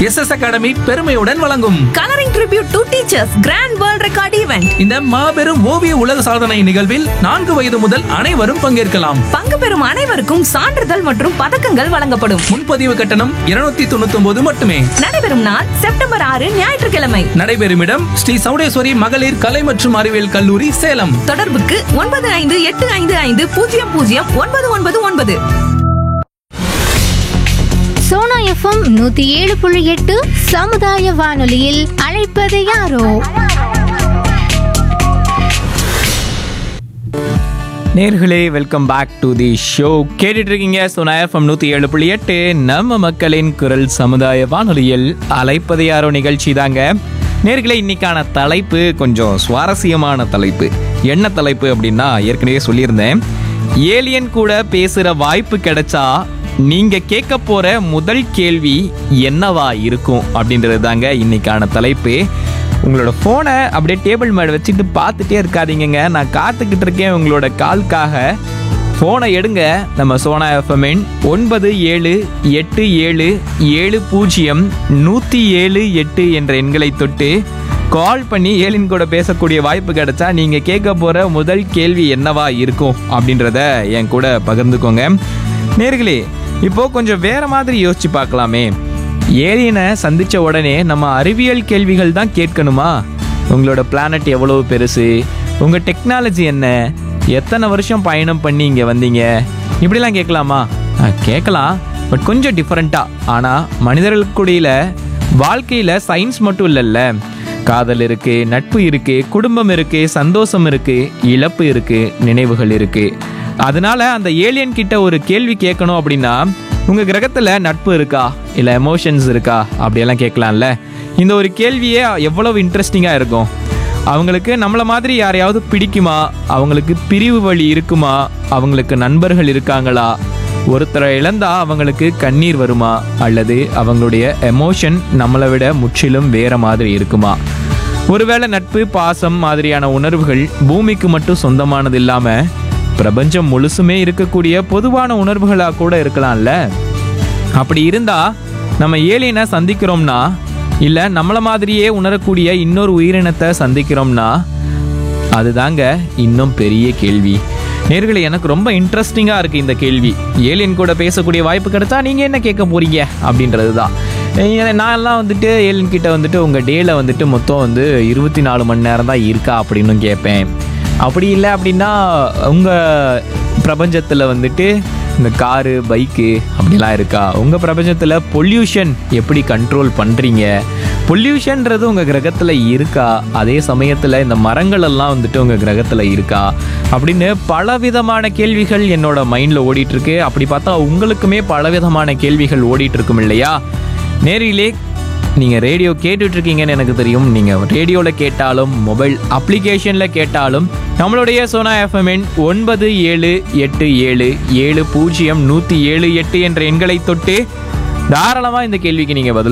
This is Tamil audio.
எஸ் எஸ் அகாடமி பெருமையுடன் வழங்கும் colouring tribute to teachers grand world record event இந்த மாபெரும் ஓவிய உலக சாதனை நிகழ்வில் நான்கு வயது முதல் அனைவரும் பங்கேற்கலாம் பங்கு பெறும் அனைவருக்கும் சான்றிதழ் மற்றும் பதக்கங்கள் வழங்கப்படும் முன்பதிவு கட்டணம் இருநூத்தி தொண்ணூத்தி ஒன்பது மட்டுமே நடைபெறும் நாள் செப்டம்பர் ஆறு ஞாயிற்றுக்கிழமை நடைபெறும் இடம் ஸ்ரீ சௌடேஸ்வரி மகளிர் கலை மற்றும் அறிவியல் கல்லூரி சேலம் தொடர்புக்கு ஒன்பது ஐந்து எட்டு ஐந்து ஐந்து பூஜ்ஜியம் பூஜ்ஜியம் ஒன்பது ஒன்பது ஒன்பது சோனா எஃப்எம் நூத்தி ஏழு புள்ளி எட்டு சமுதாய வானொலியில் அழைப்பது யாரோ நேர்களே welcome back to the show கேட்டுட்டு இருக்கீங்க சோனா எஃப்எம் நூற்றி ஏழு புள்ளி எட்டு நம்ம மக்களின் குரல் சமுதாய வானொலியில் அலைப்பது யாரோ நிகழ்ச்சி தாங்க நேர்களே இன்னைக்கான தலைப்பு கொஞ்சம் சுவாரஸ்யமான தலைப்பு என்ன தலைப்பு அப்படின்னா ஏற்கனவே சொல்லியிருந்தேன் ஏலியன் கூட பேசுகிற வாய்ப்பு கிடைச்சா நீங்க கேட்க போற முதல் கேள்வி என்னவா இருக்கும் அப்படின்றது தாங்க இன்னைக்கான தலைப்பு உங்களோட ஃபோனை அப்படியே டேபிள் மேலே வச்சுட்டு பார்த்துட்டே இருக்காதீங்கங்க நான் காத்துக்கிட்டு இருக்கேன் உங்களோட கால்க்காக ஃபோனை எடுங்க நம்ம சோனா எஃப்எம்என் ஒன்பது ஏழு எட்டு ஏழு ஏழு பூஜ்ஜியம் நூற்றி ஏழு எட்டு என்ற எண்களை தொட்டு கால் பண்ணி ஏலின் கூட பேசக்கூடிய வாய்ப்பு கிடைச்சா நீங்கள் கேட்க போகிற முதல் கேள்வி என்னவா இருக்கும் அப்படின்றத என் கூட பகிர்ந்துக்கோங்க நேர்களே இப்போ கொஞ்சம் வேற மாதிரி யோசிச்சு பார்க்கலாமே ஏலியனை சந்திச்ச உடனே நம்ம அறிவியல் கேள்விகள் தான் கேட்கணுமா உங்களோட பிளானட் எவ்வளவு பெருசு உங்க டெக்னாலஜி என்ன எத்தனை வருஷம் பயணம் பண்ணி இங்க வந்தீங்க இப்படிலாம் கேட்கலாமா ஆ, கேட்கலாம் பட் கொஞ்சம் டிஃப்ரெண்ட்டா ஆனா மனிதர்களுக்குடியில வாழ்க்கையில சயின்ஸ் மட்டும் இல்லைல்ல காதல் இருக்கு நட்பு இருக்கு குடும்பம் இருக்கு சந்தோஷம் இருக்கு இழப்பு இருக்கு நினைவுகள் இருக்கு அதனால அந்த ஏலியன் கிட்ட ஒரு கேள்வி கேட்கணும் அப்படின்னா உங்க கிரகத்துல நட்பு இருக்கா இல்ல எமோஷன்ஸ் இருக்கா அப்படியெல்லாம் கேட்கலாம்ல இந்த ஒரு கேள்வியே எவ்வளவு இன்ட்ரெஸ்டிங்கா இருக்கும் அவங்களுக்கு நம்மள மாதிரி யாரையாவது பிடிக்குமா அவங்களுக்கு பிரிவு வழி இருக்குமா அவங்களுக்கு நண்பர்கள் இருக்காங்களா ஒருத்தரை இழந்தா அவங்களுக்கு கண்ணீர் வருமா அல்லது அவங்களுடைய எமோஷன் நம்மளை விட முற்றிலும் வேற மாதிரி இருக்குமா ஒருவேளை நட்பு பாசம் மாதிரியான உணர்வுகள் பூமிக்கு மட்டும் சொந்தமானது இல்லாம பிரபஞ்சம் முழுசுமே இருக்கக்கூடிய பொதுவான உணர்வுகளா கூட இருக்கலாம்ல அப்படி இருந்தா நம்ம ஏலியனை சந்திக்கிறோம்னா இல்ல நம்மள மாதிரியே உணரக்கூடிய இன்னொரு உயிரினத்தை சந்திக்கிறோம்னா அதுதாங்க இன்னும் பெரிய கேள்வி நேர்களே எனக்கு ரொம்ப இன்ட்ரெஸ்டிங்காக இருக்குது இந்த கேள்வி ஏலியன் கூட பேசக்கூடிய வாய்ப்பு கிடைச்சா நீங்கள் என்ன கேட்க போறீங்க அப்படின்றது தான் நான்லாம் வந்துட்டு ஏலியன் கிட்ட வந்துட்டு உங்கள் டேல வந்துட்டு மொத்தம் வந்து இருபத்தி நாலு மணி நேரம் தான் இருக்கா அப்படின்னு கேட்பேன் அப்படி இல்லை அப்படின்னா உங்கள் பிரபஞ்சத்தில் வந்துட்டு இந்த காரு பைக்கு அப்படிலாம் இருக்கா உங்கள் பிரபஞ்சத்தில் பொல்யூஷன் எப்படி கண்ட்ரோல் பண்ணுறீங்க பொல்யூஷன்ன்றது உங்கள் கிரகத்தில் இருக்கா அதே சமயத்தில் இந்த மரங்கள் எல்லாம் வந்துட்டு உங்கள் கிரகத்தில் இருக்கா அப்படின்னு பலவிதமான கேள்விகள் என்னோட மைண்டில் ஓடிட்டு இருக்கு அப்படி பார்த்தா உங்களுக்குமே பலவிதமான கேள்விகள் ஓடிட்டு இருக்கும் இல்லையா நேரிலே நீங்கள் ரேடியோ கேட்டுட்டு இருக்கீங்கன்னு எனக்கு தெரியும் நீங்கள் ரேடியோவில் கேட்டாலும் மொபைல் அப்ளிகேஷனில் கேட்டாலும் நம்மளுடைய சோனா எஃப்எம்என் ஒன்பது ஏழு எட்டு ஏழு ஏழு பூஜ்ஜியம் நூற்றி ஏழு எட்டு என்ற எண்களை தொட்டு தாராளமாக இந்த கேள்விக்கு நீங்கள் பதில்